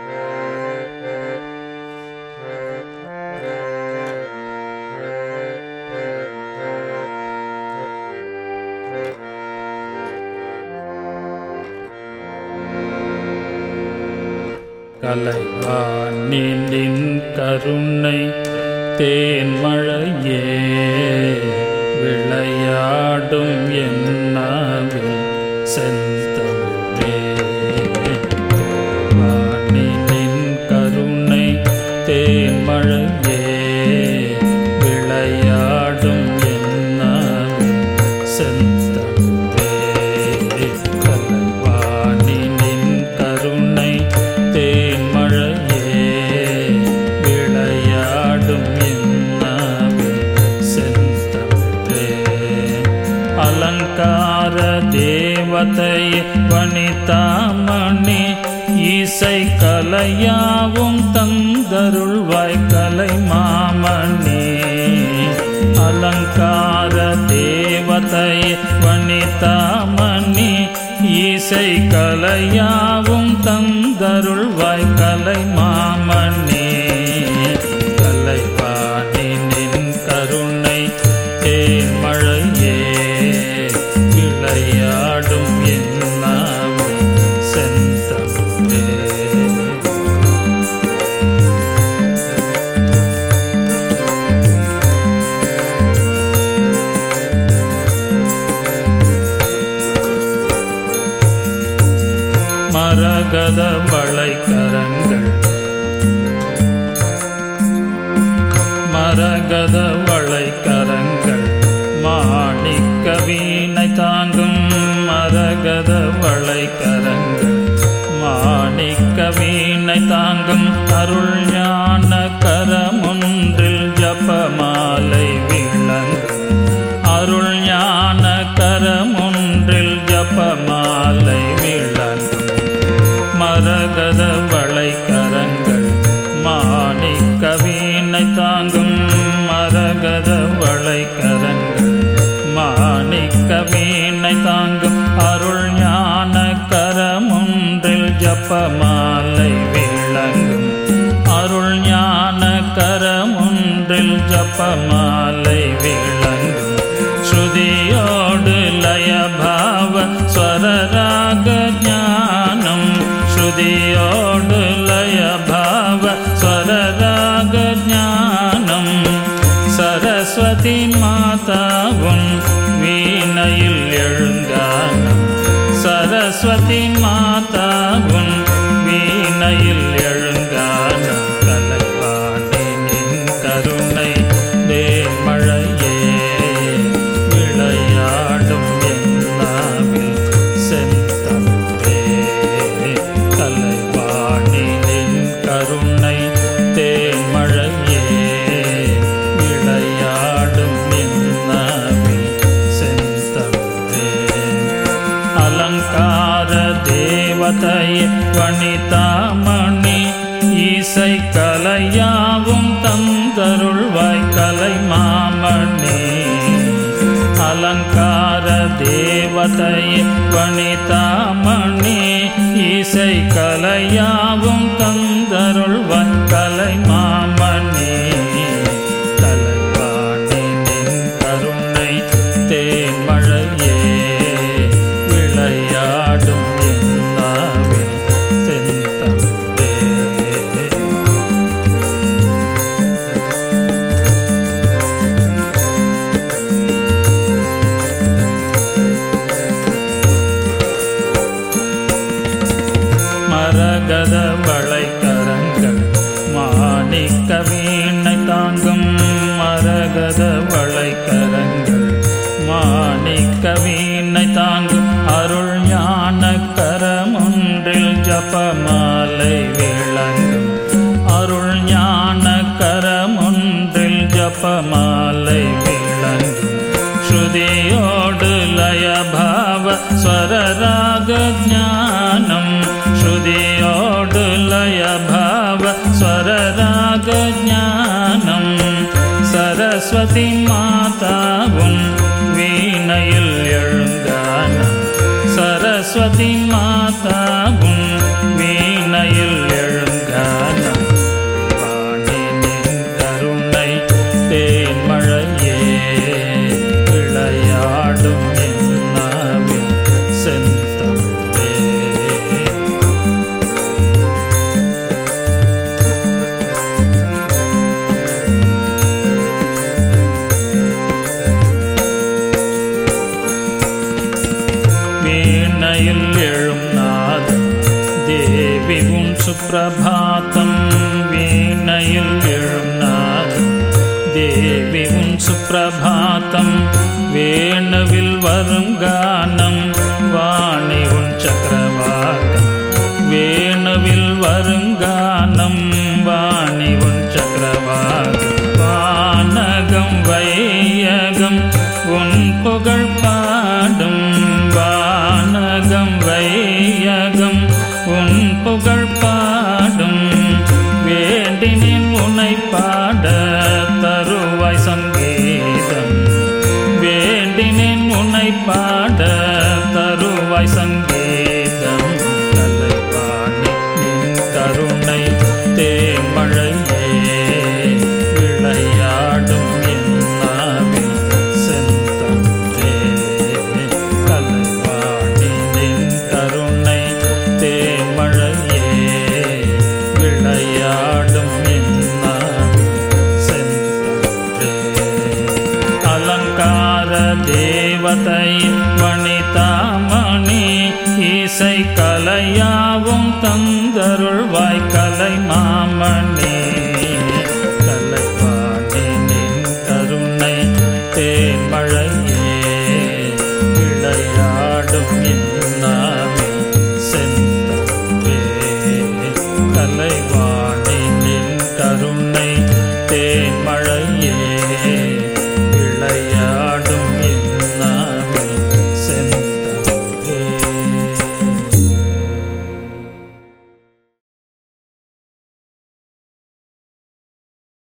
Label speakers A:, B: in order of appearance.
A: கலைவானின் கருணை தேன்மழையே விளையாடும் என்னாவில் செந்தமிழே வானின் கருணை தேன்மழையே விளையாடும் என்னாவில் செந்தமிழே கலைவானின் கருணை தேன்மழையே விளையாடும் என்னாவில் செந்தமிழே அலங்கார தேவதை வனிதாமணி இசை கலையாவும் தந்தருள்வாய் கலை மாமணி அலங்கார தேவதை வனிதாமணி இசை கலையாவும் தந்தருள்வாய் கலை மாமணி கலைவாணினின் கருணை தேன்மழையே விளையாடும் என்னாவை செந்தமிழே மரகத வளைக்கரங்கள் மரகத வளைக்கரங்கள் மாணிக்க வீணை தாங்கும் மரகத வளைக்கரங்கள் மாணிக்க வீணை தாங்கும் அருள் ஞான கரமொன்றில் ஜபமாலை விளங்கும் அருள் ஞான கரமொன்றில் ஜபமாலை விளங்கும் மரகத வளைக்கரங்கள் மாணிக்க வீணை தாங்கும் மரகத வளைக்கரங்கள் மாணிக்க வீணை தாங்கும் அருள் ஞான கரமொன்றில் ஜப்பமாலை விளங்கும் அருள் ஞான கரமொன்றில் ஜப்பமாலை விளங்கும் ஸ்ருதியோடு லயபாவ ஸ்வரராக ஞானம் ஸ்ருதியோடு லயபாவ ஸ்வரராக ஞானம் சரஸ்வதி மாதாவும் வீணையில் எழுங்கானம் சரஸ்வதி மாதாவும் வீணையில் எழுங்கானம் கலைவாணினின் கருணை தேமழையே விளையாடும் என்னாவில் செந்தமிழே கலைவாணினின் கருணை தேமழையே விளையாடும் என்னாவில் செந்தமிழே அலங்கார தேவதை வனிதாமணி இசை கலையாவும் தந்தருள்வாய் கலை மாமணி அலங்கார தேவதை வனிதாமணி இசை கலையாவும் தந்தருள்வாய் கலை மாமணி கலைவாணினின் கருணை தேன்மழையே விளையாடும் என்னாவில் செந்தமிழே மரகத வளைக்கரங்கள் மாணிக்க வீணை தாங்கும் மரகத வளைக்கரங்கள் மாணிக்க வீணை தாங்கும் அருள் ஞான கரமொன்றில் ஜபமாலை விளங்கும் அருள் ஞான கரமொன்றில் ஜபமாலை விளங்கும் ஸ்ருதியோடு லயபாவ ஸ்வரராக ஞானம் ஸ்ருதியோடு லயபாவ ஸ்வரராக ஞானம் சரஸ்வதி மாதாவும் வீணையில் எழுங்கானம் சரஸ்வதி மாதாவும் வீணையில் எழுங்க தேவி உன் சுப்பிரபாத்தம் வீணையில் எழுநாதம் தேவி உன் சுப்பிரபாத்தம் வேணவில் வரும் கானம் வாணி உன் சக்கரவாகம் வேணவில் வருங்கானம் வாணி உன் சக்கரவாகம் வானகம் வையகம் உன் புகழ் பாடும் வானகம் வையகம் உன் புகழ் பாடும் வேண்டினின் உனை பாட தருவாய் சங்கீதம் வேண்டினின் உன்னை பாட தருவாய் சங்கீதம் தலைவாணி நின் கருணை தேமழையே விளையாடும் என்னாவில் செந்தே தலைவாணி நின் கருணை தேமழையே விளையாடும் என்னாவில் செந்தே அலங்கார தேவதையின் வனிதாமணி இசை கலையாவும் தந்தருள்வாய் கலை மாமணி